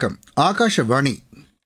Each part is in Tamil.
வணக்கம் ஆகாஷவாணி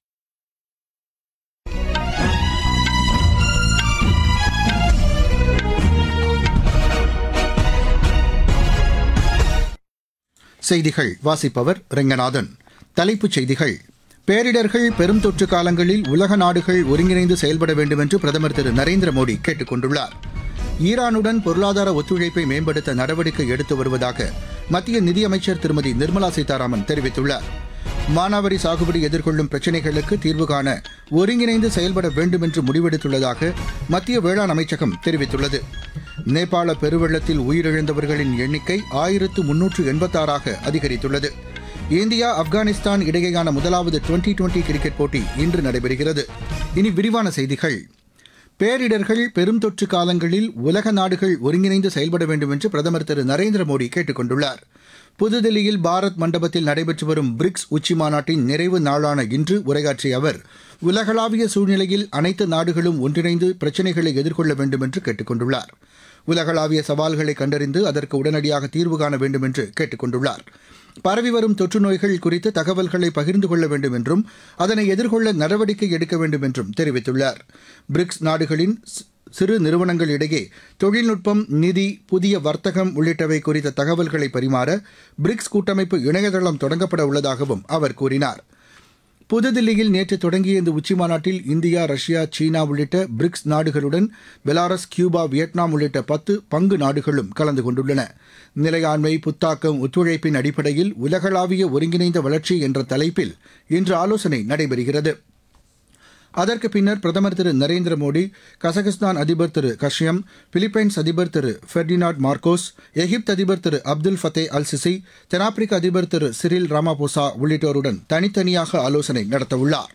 செய்திகள் வாசிப்பவர் ரெங்கநாதன் தலைப்புச் செய்திகள் பேரிடர்கள் பெரும் தொற்று காலங்களில் உலக நாடுகள் ஒருங்கிணைந்து செயல்பட வேண்டும் என்று பிரதமர் திரு நரேந்திர மோடி கேட்டுக் கொண்டுள்ளார் ஈரானுடன் பொருளாதார ஒத்துழைப்பை மேம்படுத்த நடவடிக்கை எடுத்து வருவதாக மத்திய நிதியமைச்சர் திருமதி நிர்மலா சீதாராமன் தெரிவித்துள்ளார் மானாவரி சாகுபடி எதிர்கொள்ளும் பிரச்சினைகளுக்கு தீர்வு காண ஒருங்கிணைந்து செயல்பட வேண்டும் என்று முடிவெடுத்துள்ளதாக மத்திய வேளாண் அமைச்சகம் தெரிவித்துள்ளது நேபாள பெருவெள்ளத்தில் உயிரிழந்தவர்களின் எண்ணிக்கை ஆயிரத்து முன்னூற்று எண்பத்தாறாக அதிகரித்துள்ளது இந்தியா ஆப்கானிஸ்தான் இடையேயான முதலாவது டுவெண்டி டுவெண்டி கிரிக்கெட் போட்டி இன்று நடைபெறுகிறது இனி விரிவான செய்திகள் பேரிடர்கள் பெரும் தொற்று காலங்களில் உலக நாடுகள் ஒருங்கிணைந்து செயல்பட வேண்டும் என்று பிரதமர் திரு நரேந்திர மோடி கேட்டுக் கொண்டுள்ளார் புதுதில்லியில் பாரத் மண்டபத்தில் நடைபெற்று வரும் பிரிக்ஸ் உச்சி மாநாட்டின் நிறைவு நாளான இன்று உரையாற்றிய அவர் உலகளாவிய சூழ்நிலையில் அனைத்து நாடுகளும் ஒன்றிணைந்து பிரச்சினைகளை எதிர்கொள்ள வேண்டும் என்று கேட்டுக் கொண்டுள்ளார் உலகளாவிய சவால்களை கண்டறிந்து அதற்கு உடனடியாக தீர்வு காண வேண்டும் என்று கேட்டுக் கொண்டுள்ளார் பரவி வரும் தொற்று நோய்கள் குறித்து தகவல்களை பகிர்ந்து கொள்ள வேண்டும் என்றும் அதனை எதிர்கொள்ள நடவடிக்கை எடுக்க வேண்டும் என்றும் தெரிவித்துள்ளார் பிரிக்ஸ் நாடுகளின் சி- சிறு நிறுவனங்கள் இடையே தொழில்நுட்பம் நிதி புதிய வர்த்தகம் உள்ளிட்டவை குறித்த தகவல்களை பரிமாற பிரிக்ஸ் கூட்டமைப்பு இணையதளம் தொடங்கப்பட உள்ளதாகவும் அவர் கூறினார் புதுதில்லியில் நேற்று தொடங்கிய இந்த உச்சிமாநாட்டில் இந்தியா ரஷ்யா சீனா உள்ளிட்ட பிரிக்ஸ் நாடுகளுடன் பெலாரஸ் கியூபா வியட்நாம் உள்ளிட்ட பத்து பங்கு நாடுகளும் கலந்து கொண்டுள்ளன நிலையாண்மை புத்தாக்கம் ஒத்துழைப்பின் அடிப்படையில் உலகளாவிய ஒருங்கிணைந்த வளர்ச்சி என்ற தலைப்பில் இன்று ஆலோசனை நடைபெறுகிறது அதற்கு பின்னர் பிரதமர் திரு நரேந்திர மோடி கசகஸ்தான் அதிபர் திரு கஷ்யம் பிலிப்பைன்ஸ் அதிபர் திரு ஃபெர்டினாட் மார்கோஸ் எகிப்து அதிபர் திரு அப்துல் ஃபத்தே அல் சிசி தென்னாப்பிரிக்க அதிபர் திரு சிரில் ராமாபோசா உள்ளிட்டோருடன் தனித்தனியாக ஆலோசனை நடத்தவுள்ளார்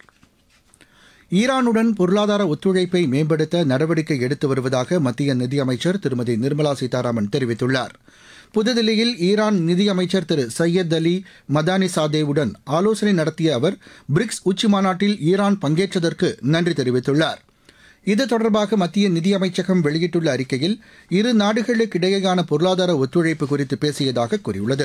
ஈரானுடன் பொருளாதார ஒத்துழைப்பை மேம்படுத்த நடவடிக்கை எடுத்து வருவதாக மத்திய நிதியமைச்சர் திருமதி நிர்மலா சீதாராமன் தெரிவித்துள்ளார் புதுதில்லியில் ஈரான் நிதியமைச்சர் திரு சையத் அலி மதானிசாதேவுடன் ஆலோசனை நடத்திய அவர் பிரிக்ஸ் உச்சி மாநாட்டில் ஈரான் பங்கேற்றதற்கு நன்றி தெரிவித்துள்ளார் இது தொடர்பாக மத்திய நிதியமைச்சகம் வெளியிட்டுள்ள அறிக்கையில் இரு நாடுகளுக்கிடையேயான பொருளாதார ஒத்துழைப்பு குறித்து பேசியதாக கூறியுள்ளது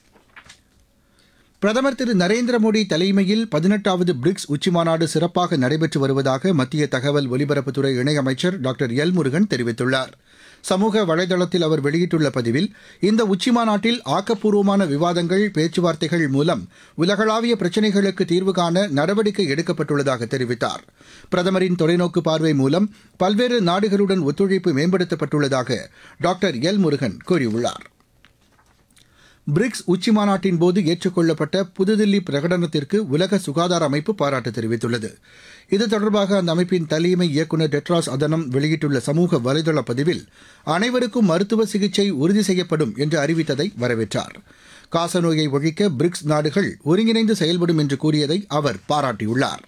பிரதமர் திரு நரேந்திர மோடி தலைமையில் பதினெட்டாவது பிரிக்ஸ் உச்சிமாநாடு சிறப்பாக நடைபெற்று வருவதாக மத்திய தகவல் ஒலிபரப்புத்துறை இணையமைச்சர் டாக்டர் எல் முருகன் தெரிவித்துள்ளார் சமூக வலைதளத்தில் அவர் வெளியிட்டுள்ள பதிவில் இந்த உச்சிமாநாட்டில் ஆக்கப்பூர்வமான விவாதங்கள் பேச்சுவார்த்தைகள் மூலம் உலகளாவிய பிரச்சினைகளுக்கு தீர்வு காண நடவடிக்கை எடுக்கப்பட்டுள்ளதாக தெரிவித்தார் பிரதமரின் தொலைநோக்கு பார்வை மூலம் பல்வேறு நாடுகளுடன் ஒத்துழைப்பு மேம்படுத்தப்பட்டுள்ளதாக டாக்டர் எல் முருகன் கூறியுள்ளார் பிரிக்ஸ் உச்சிமாநாட்டின் போது ஏற்றுக்கொள்ளப்பட்ட புதுதில்லி பிரகடனத்திற்கு உலக சுகாதார அமைப்பு பாராட்டு தெரிவித்துள்ளது இது தொடர்பாக அந்த அமைப்பின் தலைமை இயக்குநர் டெட்ராஸ் அதனம் வெளியிட்டுள்ள சமூக வலைதள பதிவில் அனைவருக்கும் மருத்துவ சிகிச்சை உறுதி செய்யப்படும் என்று அறிவித்ததை வரவேற்றார் காசநோயை ஒழிக்க பிரிக்ஸ் நாடுகள் ஒருங்கிணைந்து செயல்படும் என்று கூறியதை அவர் பாராட்டியுள்ளார்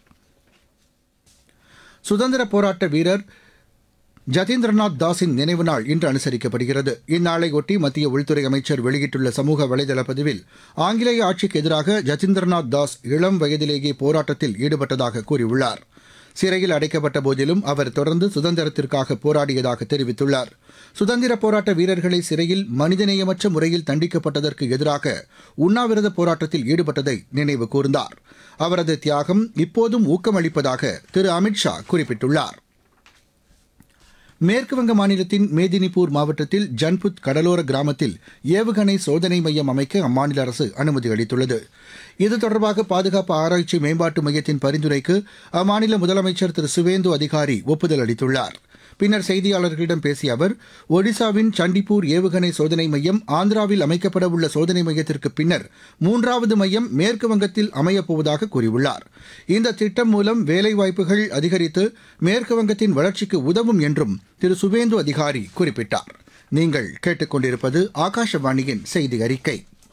சுதந்திர போராட்ட வீரர் ஜதீந்திரநாத் தாஸின் நினைவு நாள் இன்று அனுசரிக்கப்படுகிறது இந்நாளையொட்டி மத்திய உள்துறை அமைச்சர் வெளியிட்டுள்ள சமூக வலைதள பதிவில் ஆங்கிலேய ஆட்சிக்கு எதிராக ஜதீந்திரநாத் தாஸ் இளம் வயதிலேயே போராட்டத்தில் ஈடுபட்டதாக கூறியுள்ளார் சிறையில் அடைக்கப்பட்ட போதிலும் அவர் தொடர்ந்து சுதந்திரத்திற்காக போராடியதாக தெரிவித்துள்ளார் சுதந்திர போராட்ட வீரர்களை சிறையில் மனிதநேயமற்ற முறையில் தண்டிக்கப்பட்டதற்கு எதிராக உண்ணாவிரத போராட்டத்தில் ஈடுபட்டதை நினைவு கூர்ந்தார் அவரது தியாகம் இப்போதும் ஊக்கமளிப்பதாக திரு அமித்ஷா குறிப்பிட்டுள்ளார் மேற்குவங்க மாநிலத்தின் மேதினிபூர் மாவட்டத்தில் ஜன்புத் கடலோர கிராமத்தில் ஏவுகணை சோதனை மையம் அமைக்க அம்மாநில அரசு அனுமதி அளித்துள்ளது இது தொடர்பாக பாதுகாப்பு ஆராய்ச்சி மேம்பாட்டு மையத்தின் பரிந்துரைக்கு அம்மாநில முதலமைச்சர் திரு சுவேந்து அதிகாரி ஒப்புதல் அளித்துள்ளார் பின்னர் செய்தியாளர்களிடம் பேசிய அவர் ஒடிசாவின் சண்டிப்பூர் ஏவுகணை சோதனை மையம் ஆந்திராவில் அமைக்கப்பட உள்ள சோதனை மையத்திற்கு பின்னர் மூன்றாவது மையம் மேற்கு வங்கத்தில் அமையப்போவதாக கூறியுள்ளார் இந்த திட்டம் மூலம் வேலைவாய்ப்புகள் அதிகரித்து மேற்கு வங்கத்தின் வளர்ச்சிக்கு உதவும் என்றும் திரு சுவேந்து அதிகாரி குறிப்பிட்டார் நீங்கள் கேட்டுக்கொண்டிருப்பது ஆகாஷவாணியின் செய்தி அறிக்கை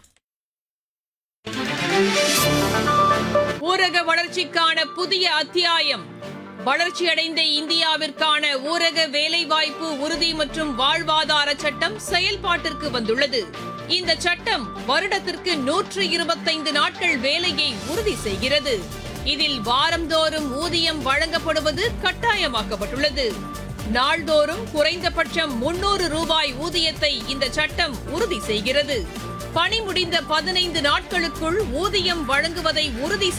ஊரக வளர்ச்சிக்கான புதிய அத்தியாயம் வளர்ச்சியடைந்த இந்தியாவிற்கான ஊரக வேலைவாய்ப்பு உறுதி மற்றும் வாழ்வாதார சட்டம் செயல்பாட்டிற்கு வந்துள்ளது இந்த சட்டம் வருடத்திற்கு நூற்று இருபத்தைந்து நாட்கள் வேலையை உறுதி செய்கிறது இதில் வாரந்தோறும் ஊதியம் வழங்கப்படுவது கட்டாயமாக்கப்பட்டுள்ளது நாள்தோறும் குறைந்தபட்சம் முன்னூறு ரூபாய் ஊதியத்தை இந்த சட்டம் உறுதி செய்கிறது பணி முடிந்த பதினைந்து நாட்களுக்குள் ஊதியம் வழங்குவதை உறுதி